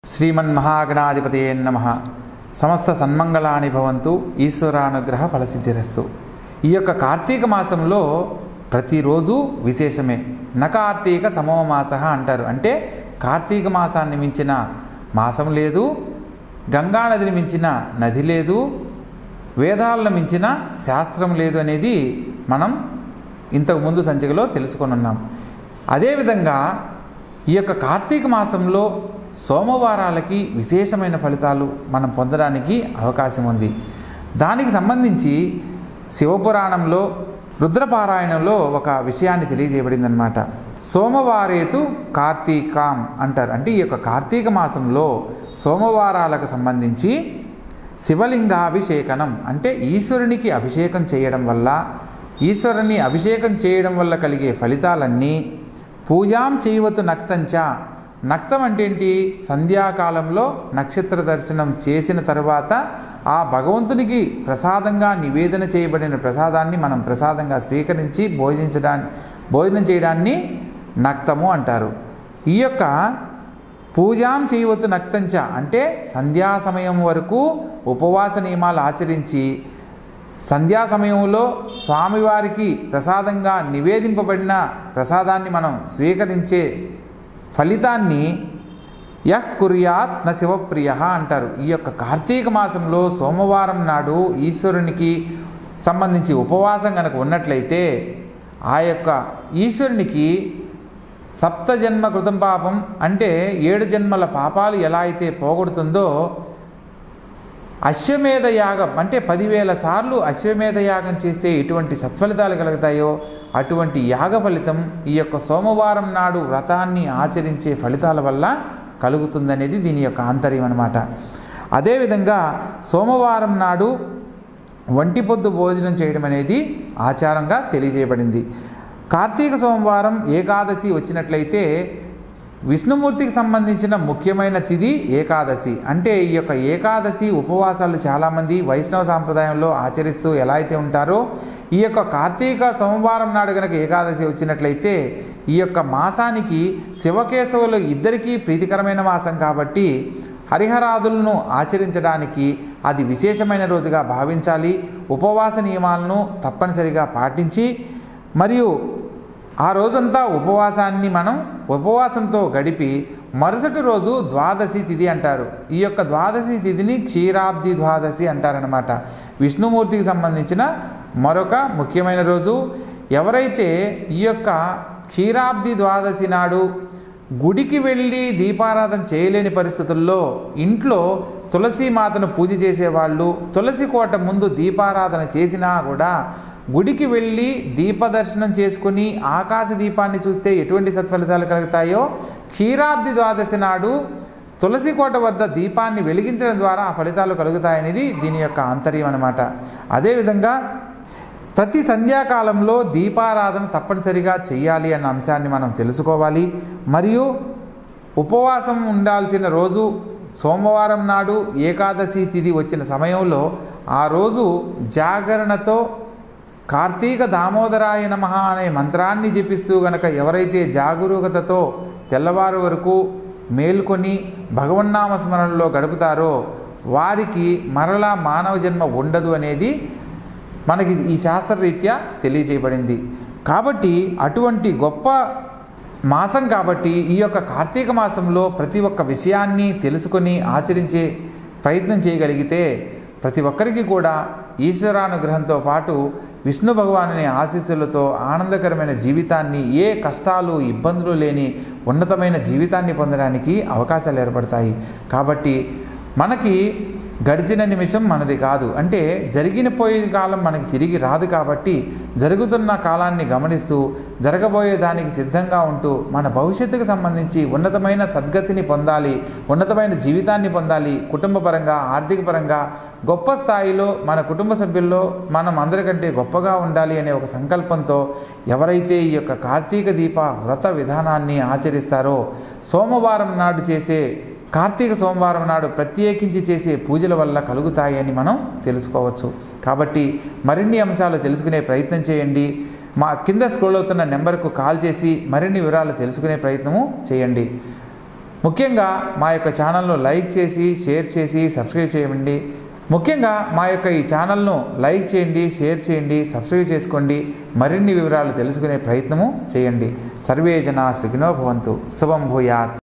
శ్రీమన్మహాగణాధిపతయే నమ సమస్త సన్మంగళాని భవంతు ఈశ్వరానుగ్రహ ఫలసిద్ధిరస్తు ఈ యొక్క కార్తీక మాసంలో ప్రతిరోజు విశేషమే న కార్తీక సమో మాస అంటారు అంటే కార్తీక మాసాన్ని మించిన మాసం లేదు గంగానదిని మించిన నది లేదు వేదాలను మించిన శాస్త్రం లేదు అనేది మనం ఇంతకు ముందు సంచికలో తెలుసుకొని ఉన్నాం అదేవిధంగా ఈ యొక్క కార్తీక మాసంలో సోమవారాలకి విశేషమైన ఫలితాలు మనం పొందడానికి అవకాశం ఉంది దానికి సంబంధించి శివపురాణంలో రుద్రపారాయణంలో ఒక విషయాన్ని తెలియజేయబడిందనమాట సోమవారేతు కార్తీకాం అంటారు అంటే ఈ యొక్క కార్తీక మాసంలో సోమవారాలకు సంబంధించి శివలింగాభిషేకనం అంటే ఈశ్వరునికి అభిషేకం చేయడం వల్ల ఈశ్వరుని అభిషేకం చేయడం వల్ల కలిగే ఫలితాలన్నీ పూజాం చేయవతు నక్తంచ నక్తం అంటే ఏంటి సంధ్యాకాలంలో నక్షత్ర దర్శనం చేసిన తర్వాత ఆ భగవంతునికి ప్రసాదంగా నివేదన చేయబడిన ప్రసాదాన్ని మనం ప్రసాదంగా స్వీకరించి భోజించడాన్ని భోజనం చేయడాన్ని నక్తము అంటారు ఈ యొక్క పూజాం చేయవద్దు నక్తంచ అంటే సంధ్యా సమయం వరకు ఉపవాస నియమాలు ఆచరించి సంధ్యా సమయంలో స్వామివారికి ప్రసాదంగా నివేదింపబడిన ప్రసాదాన్ని మనం స్వీకరించే ఫలితాన్ని యహ్ కుర్యాత్ న శివప్రియ అంటారు ఈ యొక్క కార్తీక మాసంలో సోమవారం నాడు ఈశ్వరునికి సంబంధించి ఉపవాసం కనుక ఉన్నట్లయితే ఆ యొక్క ఈశ్వరునికి సప్త జన్మ కృతం పాపం అంటే ఏడు జన్మల పాపాలు ఎలా అయితే పోగొడుతుందో అశ్వమేధ యాగం అంటే పదివేల సార్లు అశ్వమేధ యాగం చేస్తే ఎటువంటి సత్ఫలితాలు కలుగుతాయో అటువంటి యాగ ఫలితం ఈ యొక్క సోమవారం నాడు వ్రతాన్ని ఆచరించే ఫలితాల వల్ల కలుగుతుందనేది దీని యొక్క ఆంతర్యం అనమాట అదేవిధంగా సోమవారం నాడు వంటి పొద్దు భోజనం చేయడం అనేది ఆచారంగా తెలియజేయబడింది కార్తీక సోమవారం ఏకాదశి వచ్చినట్లయితే విష్ణుమూర్తికి సంబంధించిన ముఖ్యమైన తిథి ఏకాదశి అంటే ఈ యొక్క ఏకాదశి ఉపవాసాలు చాలామంది వైష్ణవ సాంప్రదాయంలో ఆచరిస్తూ ఎలా అయితే ఉంటారో ఈ యొక్క కార్తీక సోమవారం నాడు గనక ఏకాదశి వచ్చినట్లయితే ఈ యొక్క మాసానికి శివకేశవులు ఇద్దరికీ ప్రీతికరమైన మాసం కాబట్టి హరిహరాదులను ఆచరించడానికి అది విశేషమైన రోజుగా భావించాలి ఉపవాస నియమాలను తప్పనిసరిగా పాటించి మరియు ఆ రోజంతా ఉపవాసాన్ని మనం ఉపవాసంతో గడిపి మరుసటి రోజు ద్వాదశి తిథి అంటారు ఈ యొక్క ద్వాదశి తిథిని క్షీరాబ్ది ద్వాదశి అంటారనమాట విష్ణుమూర్తికి సంబంధించిన మరొక ముఖ్యమైన రోజు ఎవరైతే ఈ యొక్క క్షీరాబ్ది ద్వాదశి నాడు గుడికి వెళ్ళి దీపారాధన చేయలేని పరిస్థితుల్లో ఇంట్లో తులసి మాతను పూజ చేసేవాళ్ళు తులసి కోట ముందు దీపారాధన చేసినా కూడా గుడికి వెళ్ళి దీపదర్శనం చేసుకుని ఆకాశ దీపాన్ని చూస్తే ఎటువంటి సత్ఫలితాలు కలుగుతాయో క్షీరాబ్ది ద్వాదశి నాడు తులసి కోట వద్ద దీపాన్ని వెలిగించడం ద్వారా ఆ ఫలితాలు కలుగుతాయనేది దీని యొక్క ఆంతర్యం అనమాట అదేవిధంగా ప్రతి సంధ్యాకాలంలో దీపారాధన తప్పనిసరిగా చేయాలి అన్న అంశాన్ని మనం తెలుసుకోవాలి మరియు ఉపవాసం ఉండాల్సిన రోజు సోమవారం నాడు ఏకాదశి తిథి వచ్చిన సమయంలో ఆ రోజు జాగరణతో కార్తీక దామోదరాయ నమ అనే మంత్రాన్ని జపిస్తూ గనక ఎవరైతే జాగరూకతతో తెల్లవారు వరకు మేల్కొని భగవన్నామ స్మరణలో గడుపుతారో వారికి మరలా మానవ జన్మ ఉండదు అనేది మనకి ఈ శాస్త్రరీత్యా తెలియజేయబడింది కాబట్టి అటువంటి గొప్ప మాసం కాబట్టి ఈ యొక్క కార్తీక మాసంలో ప్రతి ఒక్క విషయాన్ని తెలుసుకొని ఆచరించే ప్రయత్నం చేయగలిగితే ప్రతి ఒక్కరికి కూడా ఈశ్వరానుగ్రహంతో పాటు విష్ణు భగవానుని ఆశీస్సులతో ఆనందకరమైన జీవితాన్ని ఏ కష్టాలు ఇబ్బందులు లేని ఉన్నతమైన జీవితాన్ని పొందడానికి అవకాశాలు ఏర్పడతాయి కాబట్టి మనకి గడిచిన నిమిషం మనది కాదు అంటే జరిగిన పోయిన కాలం మనకి తిరిగి రాదు కాబట్టి జరుగుతున్న కాలాన్ని గమనిస్తూ జరగబోయే దానికి సిద్ధంగా ఉంటూ మన భవిష్యత్తుకు సంబంధించి ఉన్నతమైన సద్గతిని పొందాలి ఉన్నతమైన జీవితాన్ని పొందాలి కుటుంబ పరంగా ఆర్థిక పరంగా గొప్ప స్థాయిలో మన కుటుంబ సభ్యుల్లో మనం అందరికంటే గొప్పగా ఉండాలి అనే ఒక సంకల్పంతో ఎవరైతే ఈ యొక్క కార్తీక దీప వ్రత విధానాన్ని ఆచరిస్తారో సోమవారం నాడు చేసే కార్తీక సోమవారం నాడు ప్రత్యేకించి చేసే పూజల వల్ల కలుగుతాయి అని మనం తెలుసుకోవచ్చు కాబట్టి మరిన్ని అంశాలు తెలుసుకునే ప్రయత్నం చేయండి మా కింద స్క్రోల్ అవుతున్న నెంబర్కు కాల్ చేసి మరిన్ని వివరాలు తెలుసుకునే ప్రయత్నము చేయండి ముఖ్యంగా మా యొక్క ఛానల్ను లైక్ చేసి షేర్ చేసి సబ్స్క్రైబ్ చేయండి ముఖ్యంగా మా యొక్క ఈ ఛానల్ను లైక్ చేయండి షేర్ చేయండి సబ్స్క్రైబ్ చేసుకోండి మరిన్ని వివరాలు తెలుసుకునే ప్రయత్నము చేయండి సర్వే జన సుఖినో భవంతు శుభం భూయాత్